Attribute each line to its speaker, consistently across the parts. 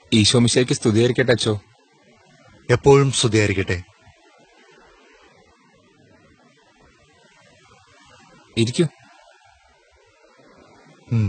Speaker 1: ഈശോമിശയ്ക്ക് സ്തുതിയായിരിക്കട്ടെ അച്ചോ
Speaker 2: എപ്പോഴും സ്തുതിയായിരിക്കട്ടെ
Speaker 1: ഇരിക്കൂ
Speaker 2: ഉം.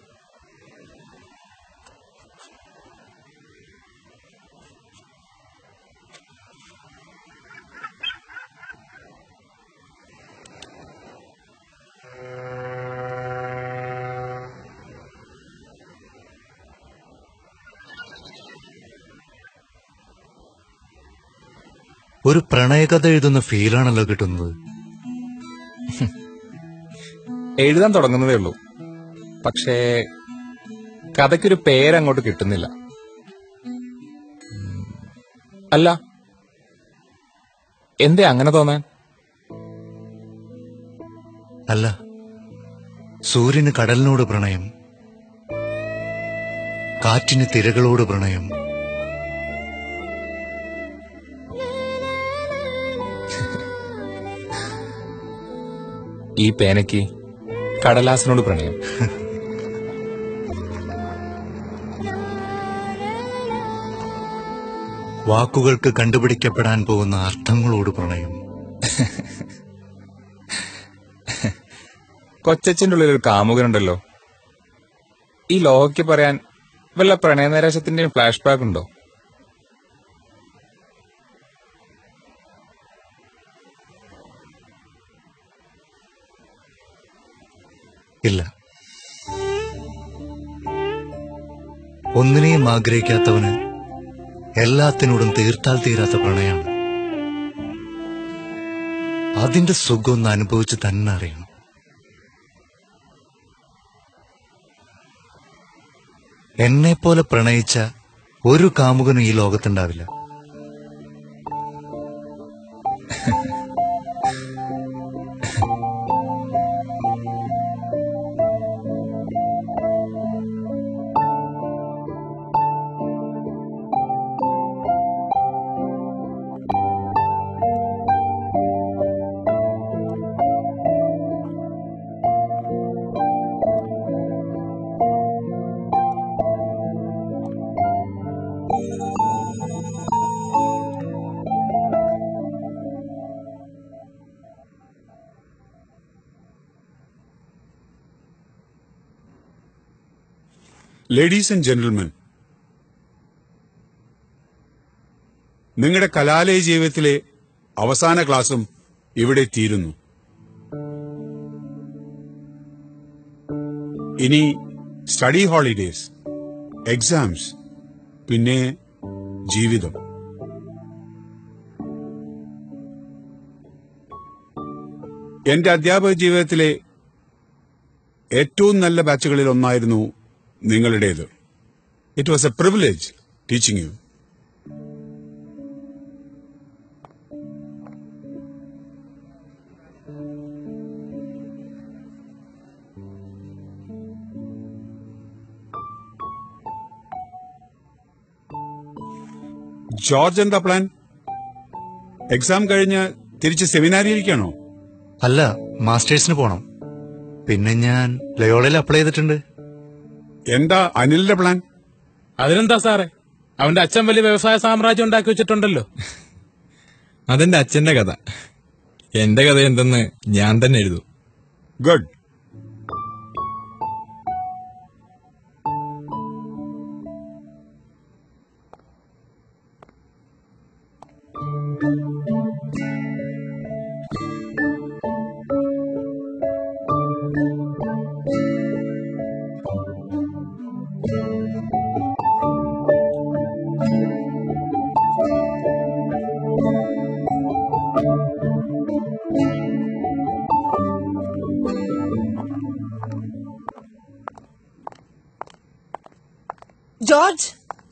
Speaker 2: ഒരു പ്രണയകഥ എഴുതുന്ന ഫീലാണല്ലോ കിട്ടുന്നത്
Speaker 1: എഴുതാൻ തുടങ്ങുന്നതേ ഉള്ളൂ പക്ഷേ കഥയ്ക്കൊരു പേരങ്ങോട്ട് കിട്ടുന്നില്ല ഉം. അല്ല എന്തേ അങ്ങനെ തോന്നാൻ
Speaker 2: അല്ല സൂര്യന് കടലിനോട് പ്രണയം കാറ്റിന് തിരകളോട് പ്രണയം
Speaker 1: ഈ പേനയ്ക്ക് കടലാസിനോട് പ്രണയം
Speaker 2: വാക്കുകൾക്ക് കണ്ടുപിടിക്കപ്പെടാൻ പോകുന്ന അർത്ഥങ്ങളോട് പ്രണയം
Speaker 1: കൊച്ചച്ഛൻ്റെ ഉള്ളിൽ ഒരു കാമുകനുണ്ടല്ലോ ഈ ലോഹയ്ക്ക് പറയാൻ വല്ല പ്രണയനൈരാശ്യത്തിന്റെയും ഫ്ലാഷ് ബാക്ക് ഉണ്ടോ
Speaker 2: ഇല്ല ഒന്നിനെയും ആഗ്രഹിക്കാത്തവന് എല്ലാത്തിനോടും തീർത്താൽ തീരാത്ത പ്രണയമാണ് അതിന്റെ സുഖം ഒന്ന് അനുഭവിച്ച് തന്നെ അറിയണം എന്നെ പോലെ പ്രണയിച്ച ഒരു കാമുകനും ഈ ലോകത്തുണ്ടാവില്ല
Speaker 3: ലേഡീസ് ആൻഡ് ജെന്റിൽമെൻ നിങ്ങളുടെ കലാലയ ജീവിതത്തിലെ അവസാന ക്ലാസും ഇവിടെ തീരുന്നു ഇനി സ്റ്റഡി ഹോളിഡേസ് എക്സാംസ് പിന്നെ ജീവിതം എന്റെ അധ്യാപക ജീവിതത്തിലെ ഏറ്റവും നല്ല ബാച്ചുകളിൽ ഒന്നായിരുന്നു നിങ്ങളുടേത് it was a privilege teaching you George എന്താ പ്ലാൻ എക്സാം കഴിഞ്ഞ് തിരിച്ച് സെമിനാരിയിരിക്കണോ
Speaker 2: അല്ല മാസ്റ്റേഴ്സിന് പോണം പിന്നെ ഞാൻ ലയോളയിൽ അപ്ലൈ ചെയ്തിട്ടുണ്ട്
Speaker 3: എന്താ അനിലിന്റെ പ്ലാൻ
Speaker 4: അതിനെന്താ സാറേ അവന്റെ അച്ഛൻ വലിയ വ്യവസായ സാമ്രാജ്യം ഉണ്ടാക്കി വെച്ചിട്ടുണ്ടല്ലോ
Speaker 5: അതെന്റെ അച്ഛന്റെ കഥ എന്റെ കഥ എന്തെന്ന് ഞാൻ തന്നെ എഴുതും
Speaker 3: ഗുഡ്
Speaker 6: ജോർജ്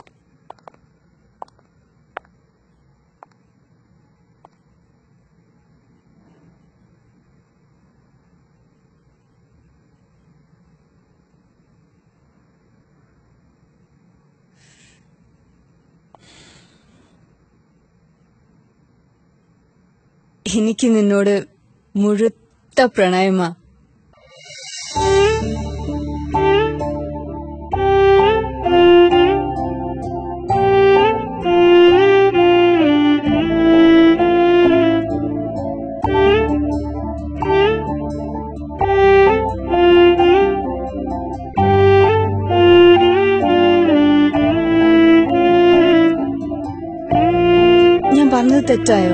Speaker 6: എനിക്ക് നിന്നോട് മുഴുത്ത പ്രണയമാ ചെയ്തത് തെറ്റായോ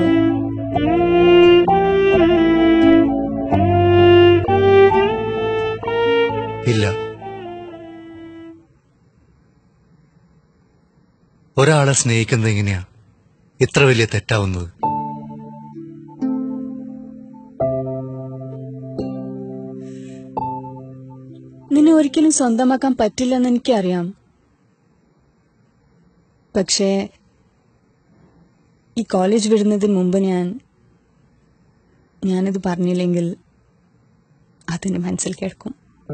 Speaker 2: ഇല്ല ഒരാളെ സ്നേഹിക്കുന്നത് എങ്ങനെയാ ഇത്ര വലിയ തെറ്റാവുന്നത്
Speaker 6: നിന്നെ ഒരിക്കലും സ്വന്തമാക്കാൻ പറ്റില്ലെന്ന് എനിക്കറിയാം പക്ഷേ ഈ കോളേജ് വിടുന്നതിന് മുമ്പ് ഞാൻ ഞാനിത് പറഞ്ഞില്ലെങ്കിൽ അതിന് മനസ്സിൽ കേൾക്കും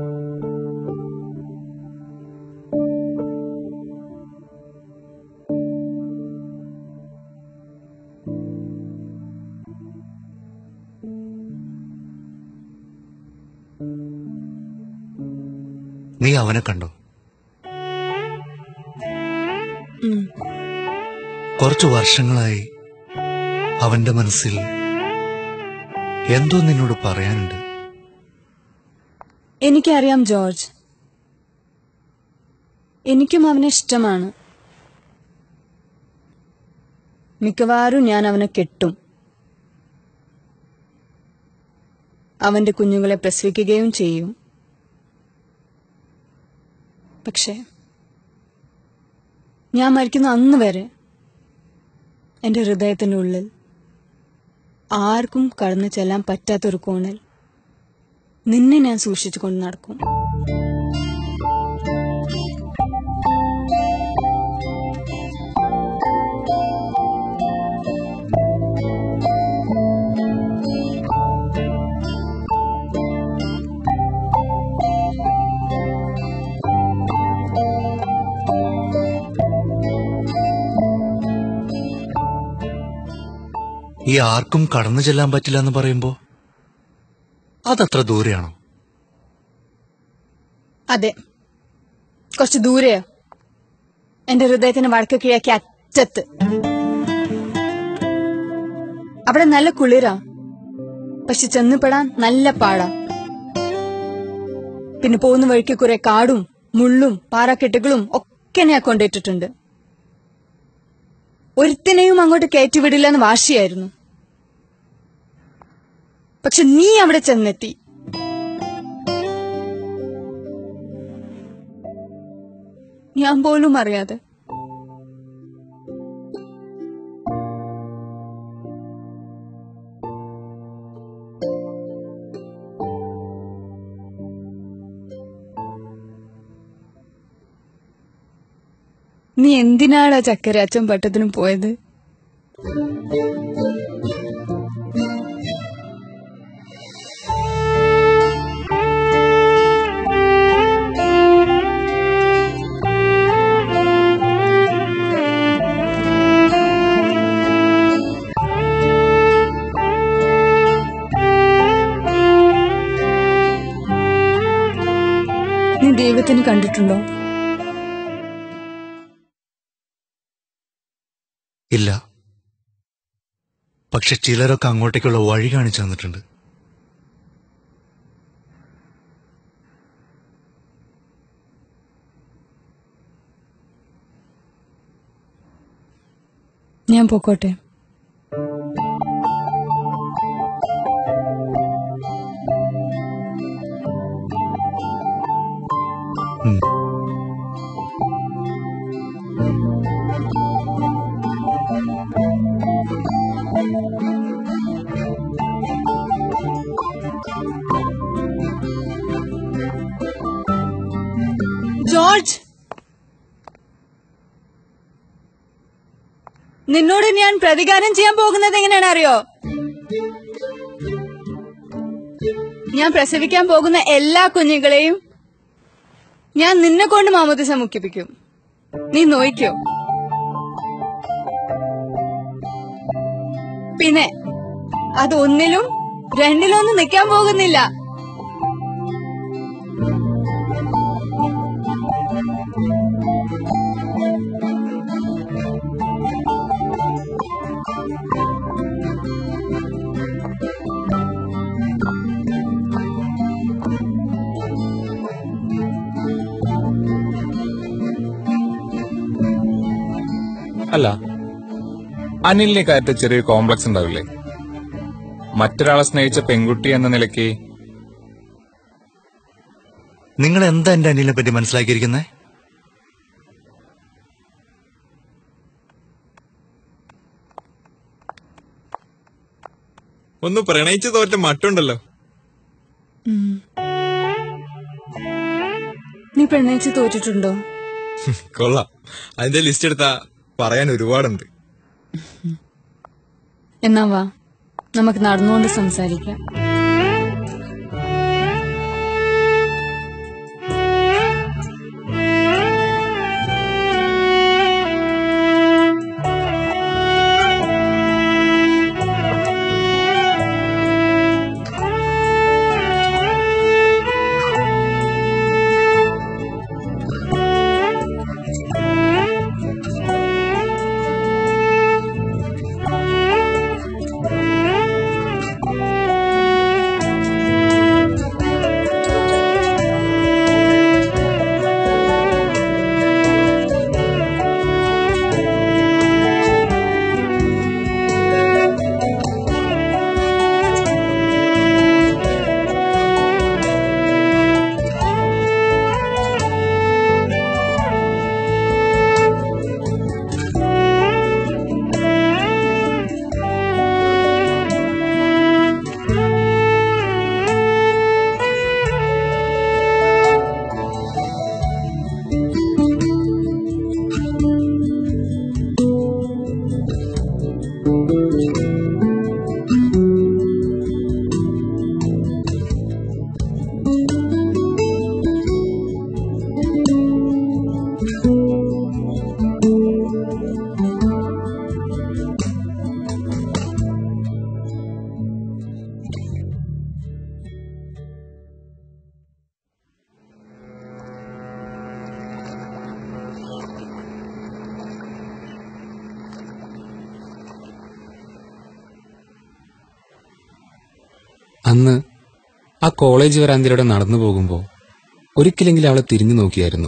Speaker 2: നീ അവനെ കണ്ടോ
Speaker 6: ഉം.
Speaker 2: കുറച്ചു വർഷങ്ങളായി അവന്റെ മനസ്സിൽ എന്തോ നിന്നോട് പറയാനുണ്ട്
Speaker 6: എനിക്കറിയാം ജോർജ് എനിക്കും അവനെ ഇഷ്ടമാണ് മിക്കവാറും ഞാൻ അവനെ കെട്ടും അവന്റെ കുഞ്ഞുങ്ങളെ പ്രസവിക്കുകയും ചെയ്യും പക്ഷേ ഞാൻ മരിക്കുന്ന അന്ന് വരെ എന്റെ ഹൃദയത്തിന്റെ ഉള്ളിൽ ആർക്കും കടന്നു ചെല്ലാൻ പറ്റാത്തൊരു കോണിൽ നിന്നെ ഞാൻ സൂക്ഷിച്ചു കൊണ്ട് നടക്കും
Speaker 2: ഈ ആർക്കും കടന്നു ചെല്ലാൻ പറ്റില്ല എന്ന് പറയുമ്പോ അതത്ര ദൂരെയാണോ
Speaker 6: അതെ കുറച്ച് ദൂരെയോ എന്റെ ഹൃദയത്തിന് വടക്ക് കിഴക്കി അറ്റത്ത് അവിടെ നല്ല കുളിരാ പക്ഷെ ചെന്നുപെടാൻ നല്ല പാടാ പിന്നെ പോകുന്ന വഴിക്ക് കുറെ കാടും മുള്ളും പാറക്കെട്ടുകളും ഒക്കെ ഞാൻ കൊണ്ടിട്ടിട്ടുണ്ട് ഒരുത്തിനെയും അങ്ങോട്ട് കയറ്റിവിടില്ലെന്ന് വാശിയായിരുന്നു പക്ഷെ നീ അവിടെ ചെന്നെത്തി ഞാൻ പോലും അറിയാതെ നീ എന്തിനാടാ ചക്കര അച്ഛൻ പട്ടത്തിനും പോയത് നീ ദൈവത്തിന് കണ്ടിട്ടുണ്ടോ
Speaker 2: ഇല്ല പക്ഷെ ചിലരൊക്കെ അങ്ങോട്ടേക്കുള്ള വഴി കാണിച്ചു തന്നിട്ടുണ്ട്
Speaker 6: ഞാൻ പോക്കോട്ടെ
Speaker 2: ഉം.
Speaker 6: ജോർജ് നിന്നോട് ഞാൻ പ്രതികാരം ചെയ്യാൻ പോകുന്നത് എങ്ങനെയാണ് അറിയോ ഞാൻ പ്രസവിക്കാൻ പോകുന്ന എല്ലാ കുഞ്ഞുങ്ങളെയും ഞാൻ നിന്നെ കൊണ്ട് മാമോദിസ മുക്കിപ്പിക്കും നീ നോയിക്കോ പിന്നെ അത് ഒന്നിലും രണ്ടിലും ഒന്നും നിൽക്കാൻ പോകുന്നില്ല
Speaker 1: അല്ല അനിലിനെ കാര്യത്തിൽ ചെറിയൊരു കോംപ്ലക്സ് ഉണ്ടാവില്ലേ മറ്റൊരാളെ സ്നേഹിച്ച പെൺകുട്ടി എന്ന നിലയ്ക്ക്
Speaker 2: നിങ്ങൾ എന്താ എന്റെ അനിലിനെ പറ്റി മനസ്സിലാക്കിയിരിക്കുന്നേ
Speaker 5: ഒന്ന് പ്രണയിച്ചു തോറ്റ മട്ടുണ്ടല്ലോ
Speaker 6: നീ പ്രണയിച്ച് തോറ്റിട്ടുണ്ടോ
Speaker 5: കൊള്ളാം അതിന്റെ ലിസ്റ്റ് എടുത്താ പറയാൻ ഒരുപാടുണ്ട്
Speaker 6: എന്നാ വാ നമുക്ക് നടന്നുകൊണ്ട് സംസാരിക്കാം
Speaker 7: അന്ന് ആ കോളേജ് വരാന്തിലൂടെ നടന്നു പോകുമ്പോ ഒരിക്കലെങ്കിലും അവളെ തിരിഞ്ഞു നോക്കിയായിരുന്നു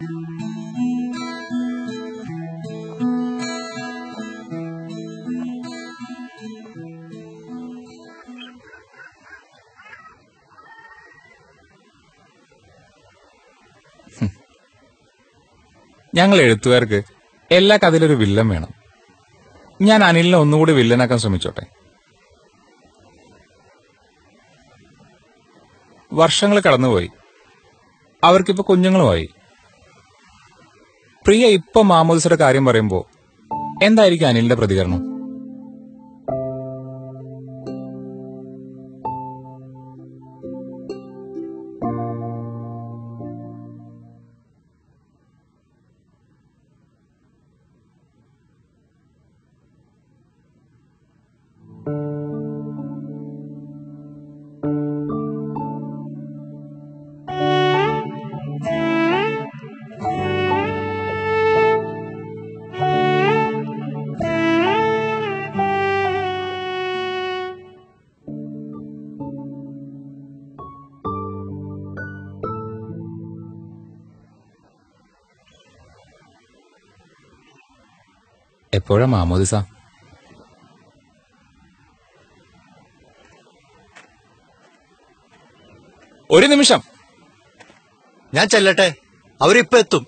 Speaker 1: ഞങ്ങൾ എഴുത്തുകാർക്ക് എല്ലാ കഥയിലൊരു വില്ലൻ വേണം ഞാൻ അനിലിനെ ഒന്നുകൂടി വില്ലനാക്കാൻ ശ്രമിച്ചോട്ടെ വർഷങ്ങൾ കടന്നുപോയി അവർക്കിപ്പോ കുഞ്ഞുങ്ങളുമായി പ്രിയ ഇപ്പൊ മാമോദിസയുടെ കാര്യം പറയുമ്പോ എന്തായിരിക്കും അനിലിന്റെ പ്രതികരണം എപ്പോഴാ മാമോദിസ ഒരു നിമിഷം
Speaker 2: ഞാൻ ചെല്ലട്ടെ അവരിപ്പോ എത്തും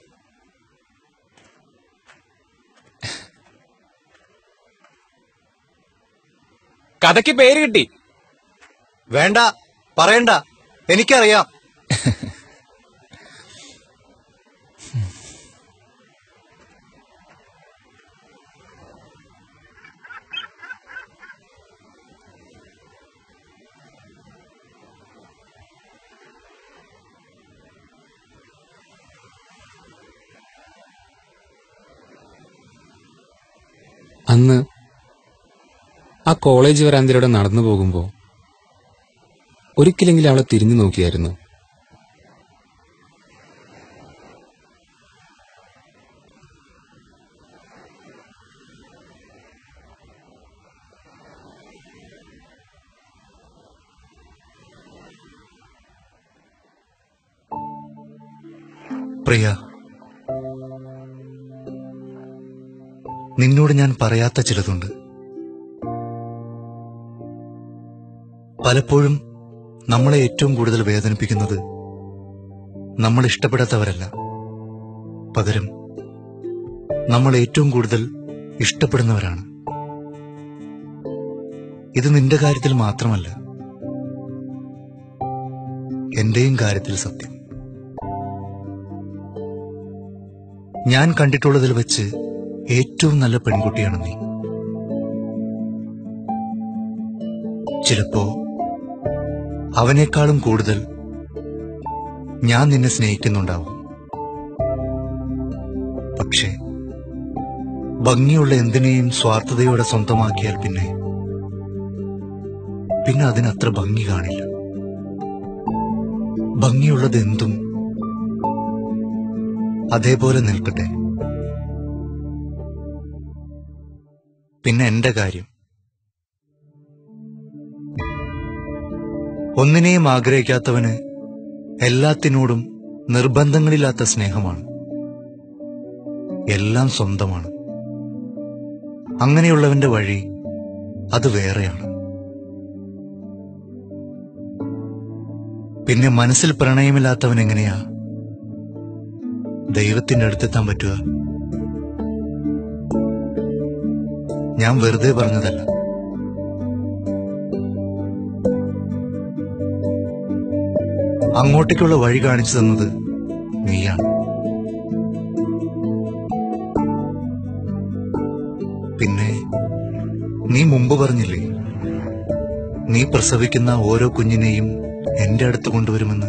Speaker 1: കഥയ്ക്ക് പേര് കിട്ടി
Speaker 2: വേണ്ട പറയണ്ട എനിക്കറിയാം
Speaker 7: അന്ന് ആ കോളേജ് വരാന്തിലൂടെ നടന്നു പോകുമ്പോ ഒരിക്കലെങ്കിലും അവളെ തിരിഞ്ഞു നോക്കിയായിരുന്നു
Speaker 2: പ്രിയ നിന്നോട് ഞാൻ പറയാത്ത ചിലതുണ്ട് പലപ്പോഴും നമ്മളെ ഏറ്റവും കൂടുതൽ വേദനിപ്പിക്കുന്നത് നമ്മൾ ഇഷ്ടപ്പെടാത്തവരല്ല പകരം നമ്മൾ ഏറ്റവും കൂടുതൽ ഇഷ്ടപ്പെടുന്നവരാണ് ഇത് നിന്റെ കാര്യത്തിൽ മാത്രമല്ല എന്റെയും കാര്യത്തിൽ സത്യം ഞാൻ കണ്ടിട്ടുള്ളതിൽ വെച്ച് ഏറ്റവും നല്ല പെൺകുട്ടിയാണ് നീ ചിലപ്പോ അവനേക്കാളും കൂടുതൽ ഞാൻ നിന്നെ സ്നേഹിക്കുന്നുണ്ടാവും പക്ഷേ ഭംഗിയുള്ള എന്തിനേയും സ്വാർത്ഥതയോടെ സ്വന്തമാക്കിയാൽ പിന്നെ പിന്നെ അതിനത്ര ഭംഗി കാണില്ല ഭംഗിയുള്ളത് എന്തും അതേപോലെ നിൽക്കട്ടെ പിന്നെ എന്റെ കാര്യം ഒന്നിനെയും ആഗ്രഹിക്കാത്തവന് എല്ലാത്തിനോടും നിർബന്ധങ്ങളില്ലാത്ത സ്നേഹമാണ് എല്ലാം സ്വന്തമാണ് അങ്ങനെയുള്ളവന്റെ വഴി അത് വേറെയാണ് പിന്നെ മനസ്സിൽ പ്രണയമില്ലാത്തവൻ എങ്ങനെയാ ദൈവത്തിന്റെ അടുത്തെത്താൻ പറ്റുക ഞാൻ വെറുതെ പറഞ്ഞതല്ല അങ്ങോട്ടേക്കുള്ള വഴി കാണിച്ചു തന്നത് നീയാണ് പിന്നെ നീ മുമ്പ് പറഞ്ഞില്ലേ നീ പ്രസവിക്കുന്ന ഓരോ കുഞ്ഞിനെയും എന്റെ അടുത്ത് കൊണ്ടുവരുമെന്ന്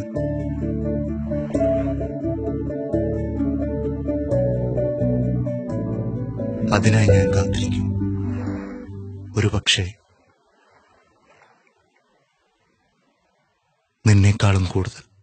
Speaker 2: അതിനായി ഞാൻ കാത്തിരിക്കും ഒരു പക്ഷേ നിന്നേക്കാളും കൂടുതൽ